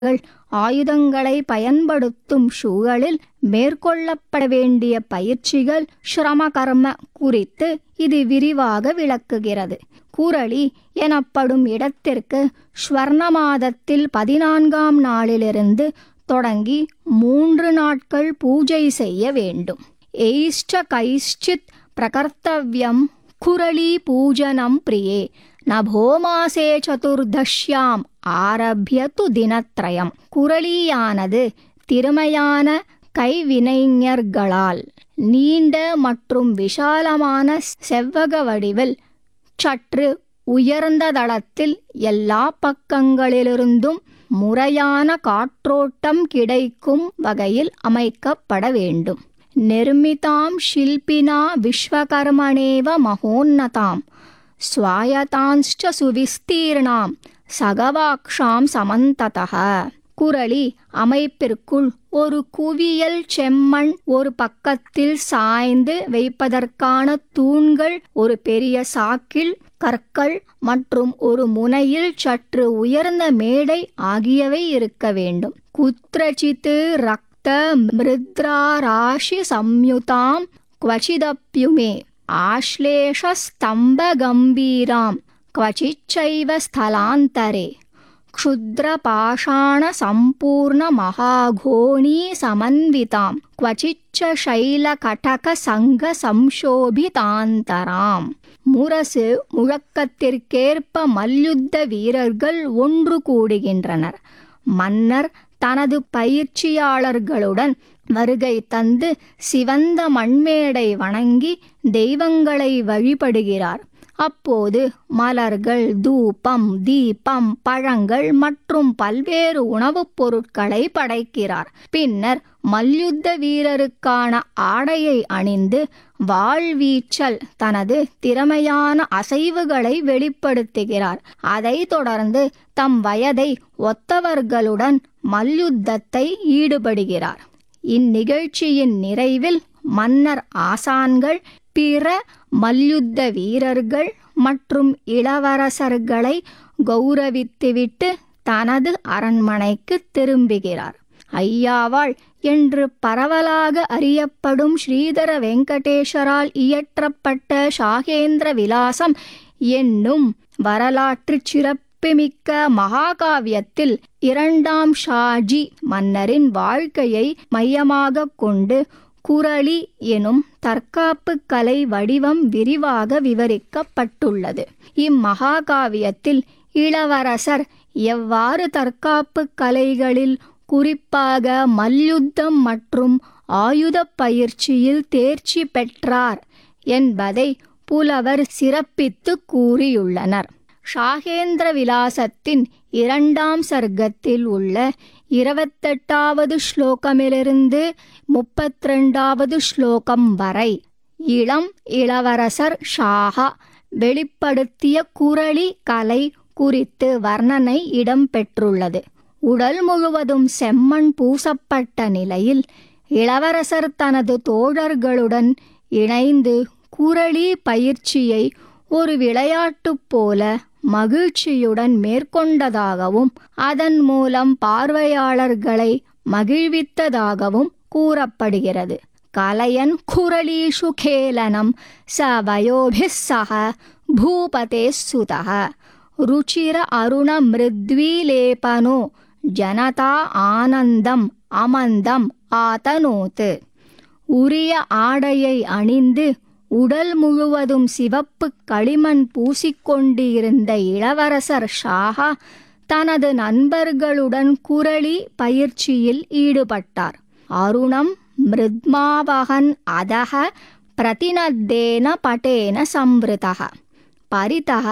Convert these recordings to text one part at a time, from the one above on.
கள் ஆயுதங்களை பயன்படுத்தும் சூழலில் மேற்கொள்ளப்பட வேண்டிய பயிற்சிகள் சிரம கர்ம குறித்து இது விரிவாக விளக்குகிறது குரளி எனப்படும் இடத்திற்கு ஸ்வர்ண மாதத்தில் பதினான்காம் நாளிலிருந்து தொடங்கி மூன்று நாட்கள் பூஜை செய்ய வேண்டும் எயிஷ்ட கைஷ்சித் பிரகர்த்தவ்யம் குரளி பூஜனம் பிரியே நபோமாசே சதுர்தஷ்யாம் ஆரம்பிய து தினத்ரயம் குரளியானது திறமையான கைவினைஞர்களால் நீண்ட மற்றும் விஷாலமான செவ்வக வடிவில் சற்று உயர்ந்த தளத்தில் எல்லா பக்கங்களிலிருந்தும் முறையான காற்றோட்டம் கிடைக்கும் வகையில் அமைக்கப்பட வேண்டும் நிர்மிதாம் ஷில்பினா விஸ்வகர்மணேவ மகோன்னதாம் ஸ்வாயதாம்ச்ச சுவிஸ்தீர்ணாம் சகவாக்ஷாம் சமந்ததः குரளி அமைப்பிற்குள் ஒரு குவியல் செம்மண் ஒரு பக்கத்தில் சாய்ந்து வைப்பதற்கான தூண்கள் ஒரு பெரிய சாக்கில் கற்கள் மற்றும் ஒரு முனையில் சற்று உயர்ந்த மேடை ஆகியவை இருக்க வேண்டும் குத்ரச்சித்து ரக்த மிருத்ராராஷி சம்யுதாம் क्वचिदप्युमे आश्लेषस्तम्भगम्भीरां क्वचिच्चैव स्थलान्तरे क्षुद्रपाषाणसम्पूर्णमहाघोणीसमन्वितां क्वचिच्च शैलकटकसङ्घसंशोभितान्तराम् முரசு முழக்கத்திற்கேற்ப மல்யுத்த வீரர்கள் ஒன்று கூடுகின்றனர் மன்னர் தனது பயிற்சியாளர்களுடன் வருகை தந்து சிவந்த மண்மேடை வணங்கி தெய்வங்களை வழிபடுகிறார் அப்போது மலர்கள் தூபம் தீபம் பழங்கள் மற்றும் பல்வேறு உணவுப் பொருட்களை படைக்கிறார் பின்னர் மல்யுத்த வீரருக்கான ஆடையை அணிந்து வாழ்வீச்சல் தனது திறமையான அசைவுகளை வெளிப்படுத்துகிறார் அதைத் தொடர்ந்து தம் வயதை ஒத்தவர்களுடன் மல்யுத்தத்தை ஈடுபடுகிறார் இந்நிகழ்ச்சியின் நிறைவில் மன்னர் ஆசான்கள் பிற மல்யுத்த வீரர்கள் மற்றும் இளவரசர்களை கௌரவித்துவிட்டு தனது அரண்மனைக்கு திரும்புகிறார் ஐயாவாள் என்று பரவலாக அறியப்படும் ஸ்ரீதர வெங்கடேஸ்வரால் இயற்றப்பட்ட ஷாகேந்திர விலாசம் என்னும் வரலாற்று சிறப்புமிக்க மகாகாவியத்தில் இரண்டாம் ஷாஜி மன்னரின் வாழ்க்கையை மையமாக கொண்டு குரளி எனும் தற்காப்பு கலை வடிவம் விரிவாக விவரிக்கப்பட்டுள்ளது இம்மகாகாவியத்தில் இளவரசர் எவ்வாறு தற்காப்பு கலைகளில் குறிப்பாக மல்யுத்தம் மற்றும் ஆயுத பயிற்சியில் தேர்ச்சி பெற்றார் என்பதை புலவர் சிறப்பித்து கூறியுள்ளனர் ஷாகேந்திர விலாசத்தின் இரண்டாம் சர்க்கத்தில் உள்ள இருபத்தெட்டாவது ஸ்லோகமிலிருந்து முப்பத்திரெண்டாவது ஸ்லோகம் வரை இளம் இளவரசர் ஷாஹா வெளிப்படுத்திய குரளி கலை குறித்து வர்ணனை இடம்பெற்றுள்ளது உடல் முழுவதும் செம்மண் பூசப்பட்ட நிலையில் இளவரசர் தனது தோழர்களுடன் இணைந்து குரளி பயிற்சியை ஒரு விளையாட்டு போல மகிழ்ச்சியுடன் மேற்கொண்டதாகவும் அதன் மூலம் பார்வையாளர்களை மகிழ்வித்ததாகவும் கூறப்படுகிறது கலையன் குரலீஷு கேலனம் ச வயோபிஸ் சக பூபதே சுதக ருச்சிர அருண மிருத்வீலேபனோ ஜனதா ஆனந்தம் அமந்தம் ஆதனோத்து உரிய ஆடையை அணிந்து உடல் முழுவதும் சிவப்பு களிமண் பூசிக்கொண்டிருந்த இளவரசர் ஷாஹா தனது நண்பர்களுடன் குரளி பயிற்சியில் ஈடுபட்டார் அருணம் மிருத்மாவகன் அதக பிரதினத்தேன பட்டேன சம்ருதக பரிதக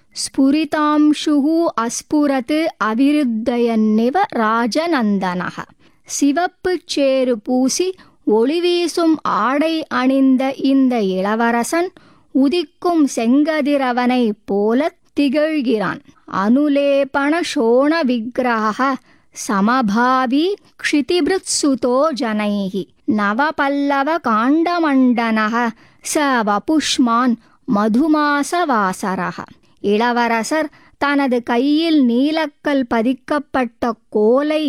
ஸ்புரிதாம்ஷுः அஸ்புரத் அவிருத்தயன்னிவ ராஜநந்தனக சிவப்பு சேறு பூசி ஒளிவீசும் ஆடை அணிந்த இந்த இளவரசன் உதிக்கும் செங்கதிரவனைப் போல திகழ்கிறான் அனுலேபண சோண விக்கிரக சமபாவி क्षितिभृत्सुतो जनैः नवपल्लवकाण्डमण्डनः स वपुष्मान् மதுமாசவாசரக இளவரசர் தனது கையில் நீலக்கல் பதிக்கப்பட்ட கோலை